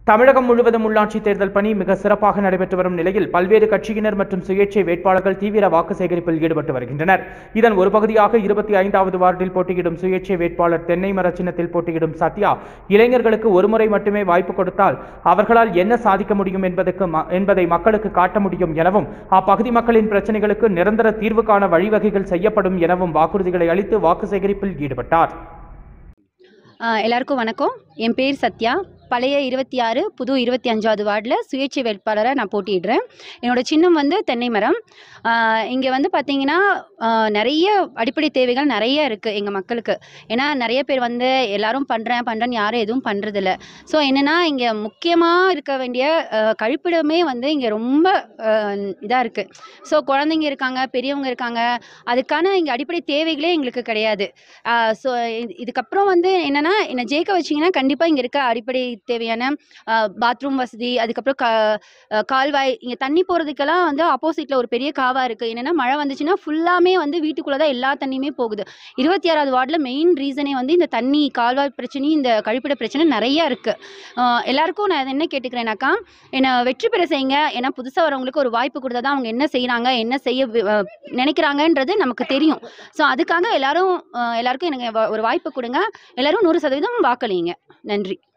தமிழகம் முழுவதும் உள்ளாட்சி தேர்தல் பணி மிக சிறப்பாக நடைபெற்று வரும் நிலையில் பல்வேறு கட்சியினர் மற்றும் சுயேட்சை வேட்பாளர்கள் தீவிர வாக்கு சேகரிப்பில் ஈடுபட்டு வருகின்றனர் இதன் ஒரு பகுதியாக இருபத்தி ஐந்தாவது வார்டில் போட்டியிடும் சுயேட்சை வேட்பாளர் தென்னை மர சின்னத்தில் போட்டியிடும் சத்யா இளைஞர்களுக்கு ஒருமுறை மட்டுமே வாய்ப்பு கொடுத்தால் அவர்களால் என்ன சாதிக்க முடியும் என்பதற்கு ம- என்பதை மக்களுக்கு காட்ட முடியும் எனவும் அப்பகுதி மக்களின் பிரச்சனைகளுக்கு நிரந்தர தீர்வு காண வழிவகைகள் செய்யப்படும் எனவும் வாக்குறுதிகளை அளித்து வாக்கு சேகரிப்பில் ஈடுபட்டார் ஆ, எல்லாருக்கும் வணக்கம் என் பேர் சத்யா பழைய இருபத்தி ஆறு புது இருபத்தி அஞ்சாவது வார்டில் சுயேட்சை வேட்பாளராக நான் போட்டியிடுறேன் என்னோட சின்னம் வந்து தென்னை மரம் இங்கே வந்து பார்த்தீங்கன்னா ஆ, நிறைய அடிப்படை தேவைகள் நிறைய இருக்குது எங்கள் மக்களுக்கு ஏன்னா நிறைய பேர் வந்து எல்லாரும் பண்ணுறேன் பண்ணுறேன்னு யாரும் எதுவும் பண்ணுறதில்ல ஸோ என்னென்னா இங்கே முக்கியமாக இருக்க வேண்டிய ஆ, கழிப்பிடமே வந்து இங்கே ரொம்ப இதாக இருக்குது ஸோ குழந்தைங்க இருக்காங்க பெரியவங்க இருக்காங்க அதுக்கான இங்கே அடிப்படை தேவைகளே எங்களுக்கு கிடையாது ஸோ இதுக்கப்புறம் வந்து என்னென்னா என்னை ஜெயிக்க வச்சிங்கன்னா கண்டிப்பாக இங்கே இருக்க அடிப்படை தேவையான பாத்ரூம் வசதி அதுக்கப்புறம் கா அஹ் கால்வாய் இங்கே தண்ணி போகிறதுக்கெல்லாம் வந்து ஆப்போசிட்டில் ஒரு பெரிய காவா இருக்குது என்னென்னா மழை வந்துச்சுன்னா ஃபுல்லாமே வந்து வீட்டுக்குள்ளே தான் எல்லா தண்ணியுமே போகுது இருபத்தி ஆறாவது வார்டில் மெயின் ரீசனே வந்து இந்த தண்ணி கால்வாய் பிரச்சனை இந்த கழிப்பிட பிரச்சனை நிறையா இருக்குது எல்லாருக்கும் நான் என்ன கேட்டுக்கிறேனாக்கா என்னை வெற்றி பெற செய்யுங்க ஏன்னா புதுசாக வரவங்களுக்கு ஒரு வாய்ப்பு கொடுத்தா தான் அவங்க என்ன செய்கிறாங்க என்ன செய்ய வி- அஹ் நினைக்கிறாங்கன்றது நமக்கு தெரியும் ஸோ அதுக்காக எல்லாரும் அஹ் எல்லாருக்கும் எனக்கு வ- ஒரு வாய்ப்பு கொடுங்க எல்லாரும் நூறு சதவீதம் வாக்களிங்க நன்றி